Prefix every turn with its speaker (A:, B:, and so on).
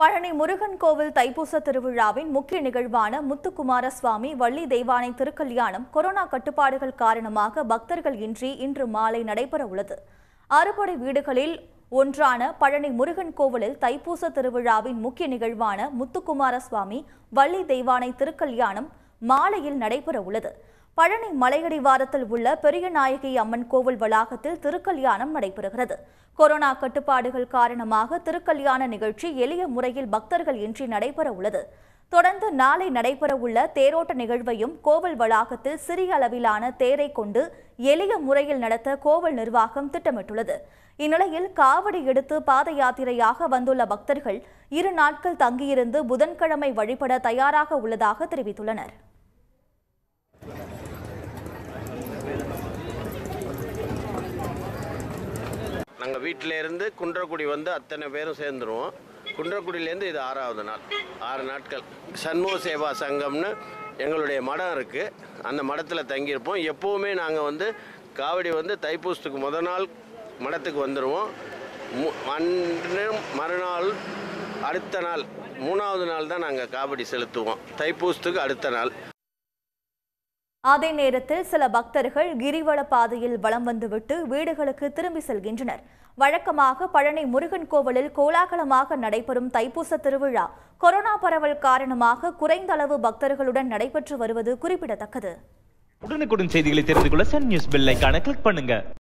A: பழனி முருகன் கோவில் தைப்பூச திருவிழாவின் முக்கிய நிகழ்வான முத்துக்குமார சுவாமி வள்ளி தெய்வானை திருக்கல்யாணம் கொரோனா கட்டுப்பாடுகள் காரணமாக பக்தர்கள் இன்றி இன்று மாலை நடைபெற உள்ளது அறுபடை வீடுகளில் ஒன்றான பழனி முருகன் கோவிலில் தைப்பூச திருவிழாவின் முக்கிய நிகழ்வான முத்துக்குமார சுவாமி வள்ளி தெய்வானை திருக்கல்யாணம் மாலையில் நடைபெற உள்ளது பழனி மலையடிவாரத்தில் உள்ள பெரியநாயகி அம்மன் கோவில் வளாகத்தில் திருக்கல்யாணம் நடைபெறுகிறது கொரோனா கட்டுப்பாடுகள் காரணமாக திருக்கல்யாண நிகழ்ச்சி எளிய முறையில் பக்தர்கள் இன்றி நடைபெற உள்ளது தொடர்ந்து நாளை நடைபெறவுள்ள தேரோட்ட நிகழ்வையும் கோவில் வளாகத்தில் சிறிய அளவிலான தேரை கொண்டு எளிய முறையில் நடத்த கோவில் நிர்வாகம் திட்டமிட்டுள்ளது இந்நிலையில் காவடி எடுத்து பாத யாத்திரையாக வந்துள்ள பக்தர்கள் இரு நாட்கள் தங்கியிருந்து புதன்கிழமை வழிபட தயாராக உள்ளதாக தெரிவித்துள்ளனர்
B: நாங்கள் வீட்டில இருந்து குன்றக்குடி வந்து அத்தனை பேரும் சேர்ந்துருவோம் குன்றக்குடியிலேருந்து இது ஆறாவது நாள் ஆறு நாட்கள் சண்முக சேவா சங்கம்னு எங்களுடைய மடம் இருக்குது அந்த மடத்தில் தங்கியிருப்போம் எப்போவுமே நாங்கள் வந்து காவடி வந்து தைப்பூசத்துக்கு முத நாள் மடத்துக்கு வந்துடுவோம் மு- அன்று மறுநாள் அடுத்த நாள் மூணாவது நாள் தான் நாங்கள் காவடி செலுத்துவோம் தைப்பூசத்துக்கு அடுத்த நாள்
A: அதே நேரத்தில் சில பக்தர்கள் கிரிவல பாதையில் வலம் வந்துவிட்டு வீடுகளுக்கு திரும்பி செல்கின்றனர் வழக்கமாக பழனி முருகன் கோவிலில் கோலாகலமாக நடைபெறும் தைப்பூச திருவிழா கொரோனா பரவல் காரணமாக குறைந்த அளவு பக்தர்களுடன் நடைபெற்று வருவது குறிப்பிடத்தக்கது
C: உடனுக்குடன் செய்திகளை தெரிந்து கொள்ள சன் நியூஸ் பெல் ஐகானை கிளிக் பண்ணுங்க